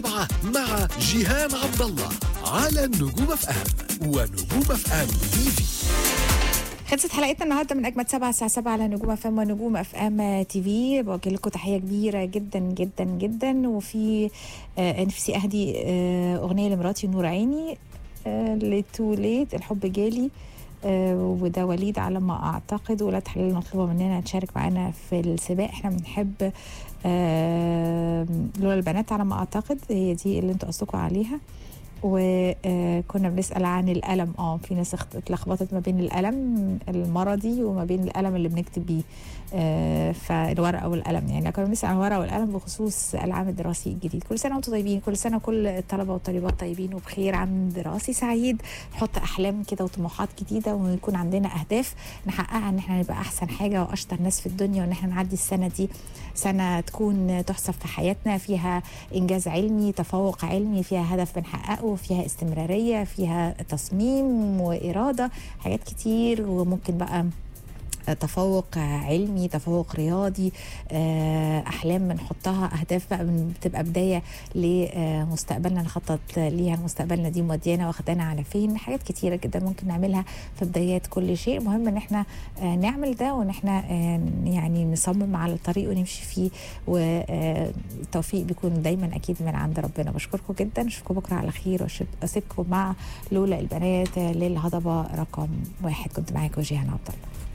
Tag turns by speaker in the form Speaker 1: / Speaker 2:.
Speaker 1: مع مع جيهان عبد الله على النجوم اف ام ونجوم اف ام تي في
Speaker 2: خلصت حلقتنا النهارده من اجمد سبعة الساعه 7 على نجوم اف ام ونجوم اف ام تي في بوجه لكم تحيه كبيره جدا جدا جدا وفي آه نفسي اهدي آه اغنيه لمراتي نور عيني آه لتو ليت الحب جالي آه وده وليد على ما اعتقد ولاد حلال مطلوبه مننا تشارك معانا في السباق احنا بنحب آه لولا البنات على ما اعتقد هي دي اللي انتوا قصدكم عليها وكنا بنسال عن الالم اه في ناس اخت- اتلخبطت ما بين الالم المرضي وما بين الالم اللي بنكتب بيه آه، فالورقه والقلم يعني كنا بنسال عن الورقه والقلم بخصوص العام الدراسي الجديد كل سنه وانتم طيبين كل سنه كل الطلبه والطالبات طيبين وبخير عام دراسي سعيد نحط احلام كده وطموحات جديده ويكون عندنا اهداف نحققها ان احنا نبقى احسن حاجه واشطر ناس في الدنيا وان احنا نعدي السنه دي سنه تكون تحسب في حياتنا فيها انجاز علمي تفوق علمي فيها هدف بنحققه فيها استمراريه فيها تصميم واراده حاجات كتير وممكن بقى تفوق علمي تفوق رياضي آه، احلام بنحطها اهداف بقى بن- بتبقى بدايه لمستقبلنا نخطط ليها مستقبلنا دي موديانا واخدانا على فين حاجات كتيره جدا ممكن نعملها في بدايات كل شيء مهم ان احنا آه، نعمل ده وان احنا آه، يعني نصمم على الطريق ونمشي فيه والتوفيق بيكون دايما اكيد من عند ربنا بشكركم جدا اشوفكم بكره على خير وأشوف- واسيبكم مع لولا البنات للهضبه رقم واحد كنت معاكم جيهان عبد الله